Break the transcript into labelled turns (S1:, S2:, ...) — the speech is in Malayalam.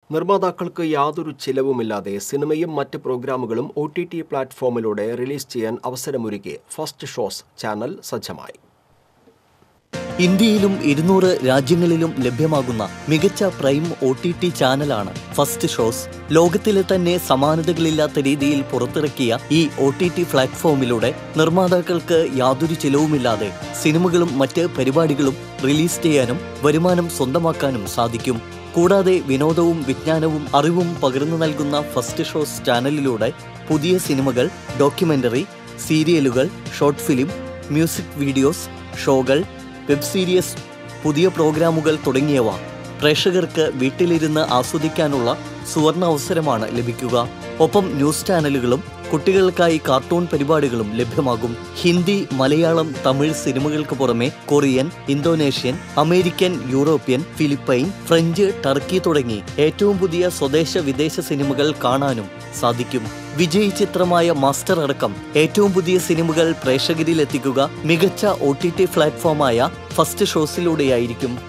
S1: നിർമ്മാതാക്കൾക്ക് യാതൊരു ചിലവുമില്ലാതെ സിനിമയും മറ്റ് പ്രോഗ്രാമുകളും ഒ ടി ടി പ്ലാറ്റ്ഫോമിലൂടെ റിലീസ് ചെയ്യാൻ അവസരമൊരുക്കി ഫസ്റ്റ് ഷോസ് ചാനൽ സജ്ജമായി
S2: ഇന്ത്യയിലും ഇരുന്നൂറ് രാജ്യങ്ങളിലും ലഭ്യമാകുന്ന മികച്ച പ്രൈം ഒ ടി ടി ചാനലാണ് ഫസ്റ്റ് ഷോസ് ലോകത്തിലെ തന്നെ സമാനതകളില്ലാത്ത രീതിയിൽ പുറത്തിറക്കിയ ഈ ഒ ടി ടി പ്ലാറ്റ്ഫോമിലൂടെ നിർമ്മാതാക്കൾക്ക് യാതൊരു ചിലവുമില്ലാതെ സിനിമകളും മറ്റ് പരിപാടികളും റിലീസ് ചെയ്യാനും വരുമാനം സ്വന്തമാക്കാനും സാധിക്കും കൂടാതെ വിനോദവും വിജ്ഞാനവും അറിവും പകർന്നു നൽകുന്ന ഫസ്റ്റ് ഷോസ് ചാനലിലൂടെ പുതിയ സിനിമകൾ ഡോക്യുമെന്ററി സീരിയലുകൾ ഷോർട്ട് ഫിലിം മ്യൂസിക് വീഡിയോസ് ഷോകൾ വെബ് സീരീസ് പുതിയ പ്രോഗ്രാമുകൾ തുടങ്ങിയവ പ്രേക്ഷകർക്ക് വീട്ടിലിരുന്ന് ആസ്വദിക്കാനുള്ള സുവർണ അവസരമാണ് ലഭിക്കുക ഒപ്പം ന്യൂസ് ചാനലുകളും കുട്ടികൾക്കായി കാർട്ടൂൺ പരിപാടികളും ലഭ്യമാകും ഹിന്ദി മലയാളം തമിഴ് സിനിമകൾക്ക് പുറമെ Korean Indonesian American European Philippine French Turkey തുടങ്ങി ഏറ്റവും പുതിയ സ്വദേശ വിദേശ സിനിമകൾ കാണാനും സാധിക്കും വിജയ് ചിത്രമായ മാസ്റ്റർ അടക്കം ഏറ്റവും പുതിയ സിനിമകൾ പ്രേക്ഷകരിൽ എത്തിക്കുക മികച്ച ഒ ടി ടി പ്ലാറ്റ്ഫോമായ ഫസ്റ്റ് ഷോസിലൂടെയായിരിക്കും